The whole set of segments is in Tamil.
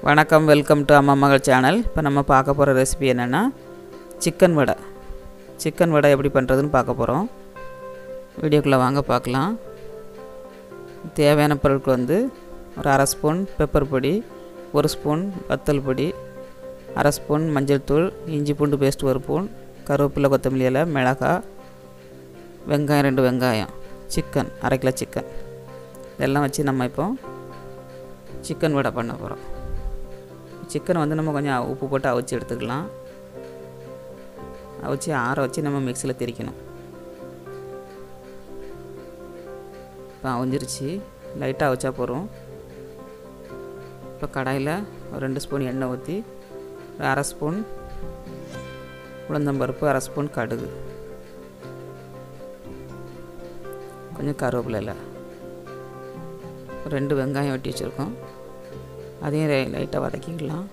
வணக்கம் வெல்கம் டு அம்மா மகள் சேனல் இப்போ நம்ம பார்க்க போகிற ரெசிபி என்னென்னா சிக்கன் வடை சிக்கன் வடை எப்படி பண்ணுறதுன்னு பார்க்க போகிறோம் வீடியோக்குள்ளே வாங்க பார்க்கலாம் தேவையான பொருட்கள் வந்து ஒரு அரை ஸ்பூன் பெப்பர் பொடி ஒரு ஸ்பூன் வத்தல் பொடி அரை ஸ்பூன் மஞ்சள் தூள் இஞ்சி பூண்டு பேஸ்ட் ஒரு ஸ்பூன் கருவேப்பிலை கொத்தமல்லி இலை மிளகாய் வெங்காயம் ரெண்டு வெங்காயம் சிக்கன் அரை கிலோ சிக்கன் இதெல்லாம் வச்சு நம்ம இப்போ சிக்கன் வடை பண்ண போகிறோம் சிக்கனை வந்து நம்ம கொஞ்சம் உப்பு போட்டு அவிச்சு எடுத்துக்கலாம் அவிச்சு ஆற வச்சு நம்ம மிக்சியில் திரிக்கணும் இப்போ அவிஞ்சிருச்சு லைட்டாக அவிச்சா போகிறோம் இப்போ கடாயில் ஒரு ரெண்டு ஸ்பூன் எண்ணெய் ஊற்றி ஒரு அரை ஸ்பூன் உளுந்தம்பருப்பு அரை ஸ்பூன் கடுகு கொஞ்சம் கருவேப்பிலை இல்லை ரெண்டு வெங்காயம் வெட்டி வச்சுருக்கோம் அதையும் லைட்டாக வதக்கிக்கலாம்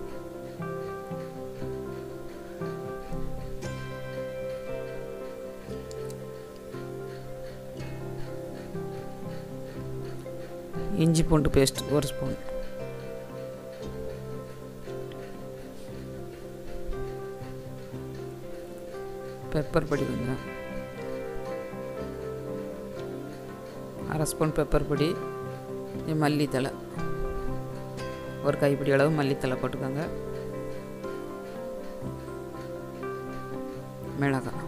இஞ்சி பூண்டு பேஸ்ட் ஒரு ஸ்பூன் பெப்பர் பொடி கொஞ்சம் அரை ஸ்பூன் பெப்பர் பொடி மல்லித்தலை ஒரு கைப்பிடி அளவு மல்லித்தலை போட்டுக்கோங்க மிளகாய்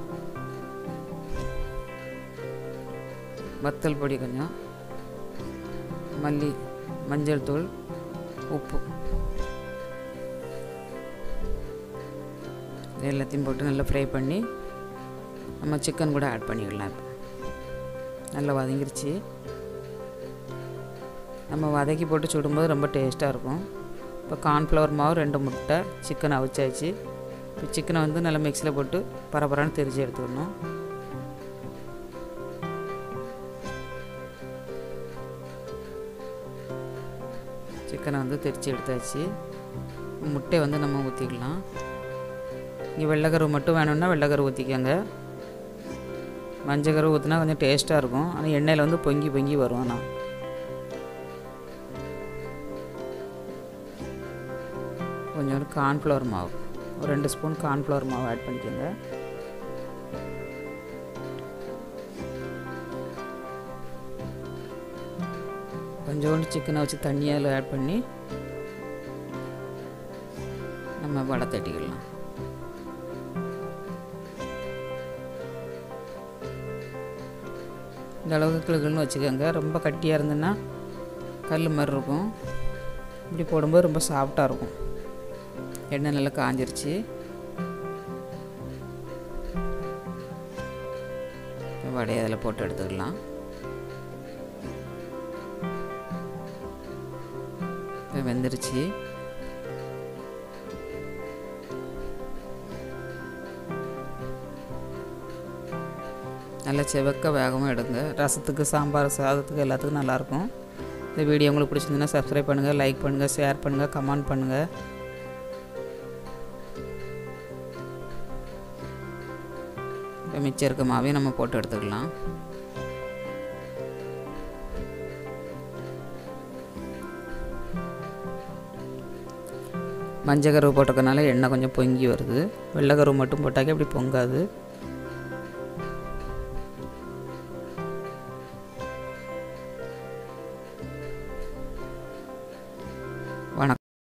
வத்தல் பொடி கொஞ்சம் மல்லி மஞ்சள் தூள் உப்பு எல்லாத்தையும் போட்டு நல்லா ஃப்ரை பண்ணி நம்ம சிக்கன் கூட ஆட் பண்ணிக்கலாம் இப்போ நல்லா வதங்கிருச்சு நம்ம வதக்கி போட்டு சுடும்போது ரொம்ப டேஸ்ட்டாக இருக்கும் இப்போ கார்ன்ஃப்ளவர் மாவு ரெண்டு முட்டை சிக்கன் அவிச்சாச்சு இப்போ சிக்கனை வந்து நல்லா மிக்சியில் போட்டு பரபரன்னு திரிச்சு எடுத்துக்கணும் சிக்கனை வந்து திரிச்சு எடுத்தாச்சு முட்டையை வந்து நம்ம ஊற்றிக்கலாம் இங்கே வெள்ளைக்கரு மட்டும் வேணும்னா வெள்ளைக்கரு ஊற்றிக்கோங்க மஞ்சள் கரு ஊற்றினா கொஞ்சம் டேஸ்ட்டாக இருக்கும் ஆனால் எண்ணெயில் வந்து பொங்கி பொங்கி வரும் ஆனால் கொஞ்சோண்டு கார்ன்ஃப்ளவர் மாவு ஒரு ரெண்டு ஸ்பூன் கார்ன்ஃப்ளவர் மாவு ஆட் பண்ணிக்கோங்க கொஞ்சோண்டு சிக்கனை வச்சு தண்ணியால் ஆட் பண்ணி நம்ம வடை தட்டிக்கலாம் இந்த அளவுக்கு கிளுக்குன்னு வச்சுக்கோங்க ரொம்ப கட்டியாக இருந்ததுன்னா கல் மாதிரி இருக்கும் இப்படி போடும்போது ரொம்ப சாஃப்டாக இருக்கும் எண்ணெய் நல்லா காஞ்சிருச்சு வடையை அதில் போட்டு எடுத்துக்கலாம் இப்போ வெந்துருச்சு நல்லா செவக்க வேகமாக எடுங்க ரசத்துக்கு சாம்பார் சாதத்துக்கு எல்லாத்துக்கும் நல்லாயிருக்கும் இந்த வீடியோ உங்களுக்கு பிடிச்சிருந்துன்னா சப்ஸ்கிரைப் பண்ணுங்கள் லைக் பண்ணுங்கள் ஷேர் பண்ணுங்கள் கமெண்ட் பண்ணுங்கள் இப்போ மிச்சம் இருக்க மாவையும் நம்ம போட்டு எடுத்துக்கலாம் மஞ்சள் கருவு போட்டிருக்கனால எண்ணெய் கொஞ்சம் பொங்கி வருது வெள்ளை கருவு மட்டும் போட்டாக்கே அப்படி பொங்காது